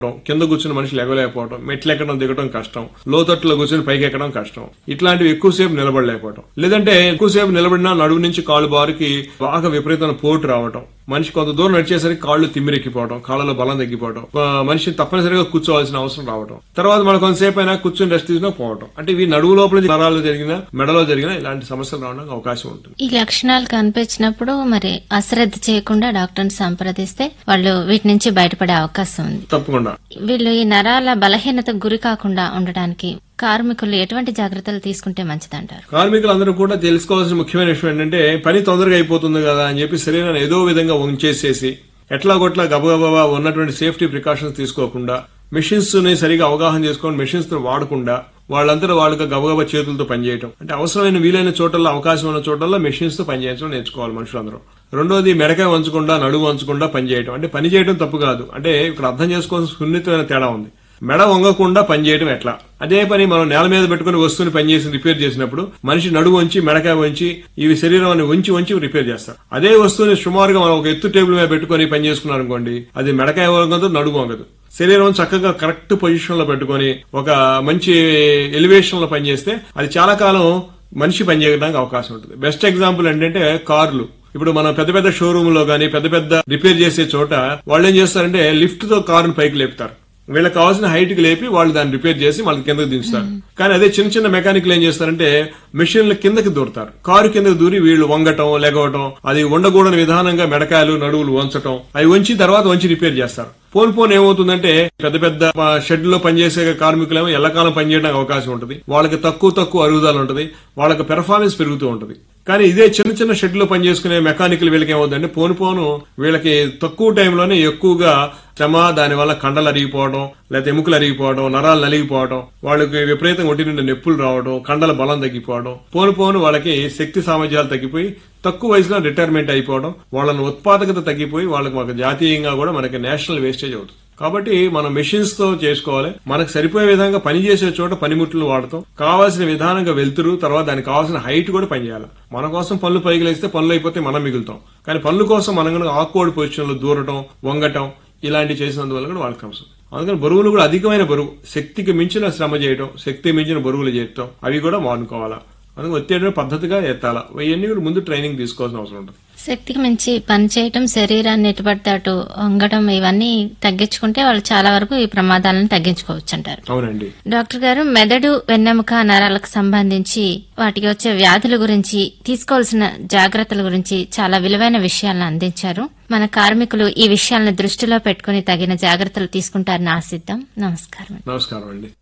కింద కూర్చుని మనిషి లేవలేకపోవడం మెట్లు ఎక్కడం దిగడం కష్టం లోతట్టులో కూర్చుని పైకి ఎక్కడం కష్టం ఇట్లాంటివి ఎక్కువసేపు నిలబడలేకపోవడం లేదంటే ఎక్కువసేపు నిలబడినా నడుము నుంచి కాళ్ళు బారికి బాగా విపరీతమైన పోటు రావటం మనిషి కొంత దూరం నడిచేసరికి కాళ్ళు తిమ్మిరెక్కిపోవడం కాళ్ళలో బలం తగ్గిపోవడం ఆ, మనిషి తప్పనిసరిగా కూర్చోవాల్సిన అవసరం రావడం తర్వాత మనం కొంతసేపు అయినా కూర్చొని రెస్ట్ తీసుకున్నా పోవడం అంటే ఇవి నడువు లోపల నరాలు జరిగిన మెడలో జరిగిన ఇలాంటి సమస్యలు రావడానికి అవకాశం ఉంటుంది ఈ లక్షణాలు కనిపించినప్పుడు మరి అశ్రద్ధ చేయకుండా డాక్టర్ని సంప్రదిస్తే వాళ్ళు వీటి నుంచి బయటపడే అవకాశం ఉంది తప్పకుండా వీళ్ళు ఈ నరాల బలహీనతకు గురి కాకుండా ఉండడానికి కార్మికులు ఎటువంటి జాగ్రత్తలు తీసుకుంటే మంచిదంటారు కార్మికులందరూ కూడా తెలుసుకోవాల్సిన ముఖ్యమైన విషయం ఏంటంటే పని తొందరగా అయిపోతుంది కదా అని చెప్పి శరీరాన్ని ఏదో విధంగా వంచేసేసి ఎట్లా కొట్లా గబగబా ఉన్నటువంటి సేఫ్టీ ప్రికాషన్స్ తీసుకోకుండా మెషిన్స్ ని సరిగా అవగాహన చేసుకొని మెషిన్స్ ని వాడకుండా వాళ్ళందరూ వాళ్ళకి గబగబా చేతులతో పనిచేయటం అంటే అవసరమైన వీలైన చోటల్లో అవకాశం ఉన్న చోటల్లో మెషిన్స్ తో పనిచేయడం నేర్చుకోవాలి మనుషులందరూ రెండోది మెడకాయ వంచకుండా నడుము వంచకుండా పనిచేయటం అంటే పని చేయడం తప్పు కాదు అంటే ఇక్కడ అర్థం చేసుకోవాల్సిన సున్నితమైన తేడా ఉంది మెడ వంగకుండా పనిచేయడం ఎట్లా అదే పని మనం నేల మీద పెట్టుకుని వస్తువుని పనిచేసి రిపేర్ చేసినప్పుడు మనిషి నడుము వంచి మెడకాయ వంచి ఇవి శరీరాన్ని వంచి వంచి రిపేర్ చేస్తారు అదే వస్తువుని సుమారుగా మనం ఒక ఎత్తు టేబుల్ మీద పెట్టుకుని పని చేసుకున్నాం అనుకోండి అది మెడకాయ వంగదు నడుము వంగదు శరీరం చక్కగా కరెక్ట్ పొజిషన్ లో పెట్టుకొని ఒక మంచి ఎలివేషన్ లో పనిచేస్తే అది చాలా కాలం మనిషి పనిచేయడానికి అవకాశం ఉంటుంది బెస్ట్ ఎగ్జాంపుల్ ఏంటంటే కార్లు ఇప్పుడు మనం పెద్ద పెద్ద షోరూమ్ లో గానీ పెద్ద పెద్ద రిపేర్ చేసే చోట వాళ్ళు ఏం చేస్తారంటే లిఫ్ట్ తో కారును పైకి లేపుతారు వీళ్ళకి కావాల్సిన హైట్ కి లేపి వాళ్ళు దాన్ని రిపేర్ చేసి వాళ్ళకి కిందకి దించుతారు కానీ అదే చిన్న చిన్న మెకానిక్లు ఏం చేస్తారంటే మెషిన్ల కిందకి దూరుతారు కారు కిందకి దూరి వీళ్ళు వంగటం లెగవటం అది ఉండకూడని విధానంగా మెడకాయలు నడువులు వంచటం అవి వంచి తర్వాత వంచి రిపేర్ చేస్తారు పోన్ పోన్ ఏమవుతుందంటే పెద్ద పెద్ద షెడ్ లో పనిచేసే కార్మికులేమో ఎల్లకాలం పనిచేయడానికి అవకాశం ఉంటుంది వాళ్ళకి తక్కువ తక్కువ అరుగుదల ఉంటుంది వాళ్ళకి పెర్ఫార్మెన్స్ పెరుగుతూ ఉంటుంది కానీ ఇదే చిన్న చిన్న షెడ్ లో పనిచేసుకునే మెకానికల్ వీళ్ళకి ఏమవుతుందంటే పోను పోను వీళ్ళకి తక్కువ టైంలోనే ఎక్కువగా శ్రమ దానివల్ల కండలు అరిగిపోవడం లేకపోతే ఎముకలు అరిగిపోవడం నరాలు నలిగిపోవడం వాళ్ళకి విపరీతంగా ఒంటి నుండి నొప్పులు రావడం కండల బలం తగ్గిపోవడం పోను పోను వాళ్ళకి శక్తి సామర్థ్యాలు తగ్గిపోయి తక్కువ వయసులో రిటైర్మెంట్ అయిపోవడం వాళ్ళని ఉత్పాదకత తగ్గిపోయి వాళ్ళకి ఒక జాతీయంగా కూడా మనకి నేషనల్ వేస్టేజ్ అవుతుంది కాబట్టి మనం మెషిన్స్ తో చేసుకోవాలి మనకు సరిపోయే విధంగా పని చేసే చోట పనిముట్లు వాడతాం కావాల్సిన విధానంగా వెళ్తురు తర్వాత దానికి కావాల్సిన హైట్ కూడా పనిచేయాలి మన కోసం పనులు పైకి లేస్తే పనులు అయిపోతే మనం మిగులుతాం కానీ పనుల కోసం మనం కనుక ఆక్వర్డ్ పొజిషన్ లో దూరటం వంగటం ఇలాంటివి చేసినందువల్ల కూడా వాళ్ళకి అవసరం అందుకని బరువులు కూడా అధికమైన బరువు శక్తికి మించిన శ్రమ చేయటం శక్తి మించిన బరువులు చేయటం అవి కూడా వాడుకోవాలా అందుకని ఒత్తిడి పద్ధతిగా ఎత్తాలా ఇవన్నీ కూడా ముందు ట్రైనింగ్ తీసుకోవాల్సిన అవసరం ఉంటుంది శక్తికి మించి పని చేయటం శరీరాన్ని ఎటుపడితే అటు వంగడం ఇవన్నీ తగ్గించుకుంటే వాళ్ళు చాలా వరకు ఈ ప్రమాదాలను తగ్గించుకోవచ్చు అంటారు అవునండి డాక్టర్ గారు మెదడు వెన్నెముక నరాలకు సంబంధించి వాటికి వచ్చే వ్యాధుల గురించి తీసుకోవాల్సిన జాగ్రత్తల గురించి చాలా విలువైన విషయాలను అందించారు మన కార్మికులు ఈ విషయాలను దృష్టిలో పెట్టుకుని తగిన జాగ్రత్తలు తీసుకుంటారని ఆశిద్దాం నమస్కారం నమస్కారం అండి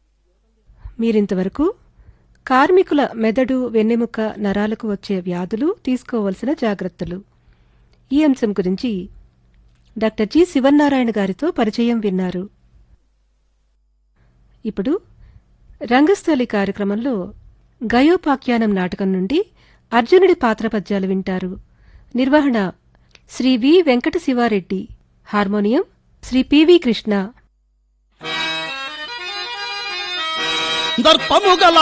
మీరింతవరకు కార్మికుల మెదడు వెన్నెముక నరాలకు వచ్చే వ్యాధులు తీసుకోవలసిన జాగ్రత్తలు ఈ అంశం గురించి డాక్టర్ జి శివన్నారాయణ గారితో పరిచయం విన్నారు ఇప్పుడు రంగస్థలి కార్యక్రమంలో గయోపాఖ్యానం నాటకం నుండి అర్జునుడి పాత్ర పద్యాలు వింటారు నిర్వహణ Shri V Venkata Siva Reddy harmonium Shri P V Krishna దర్పము గల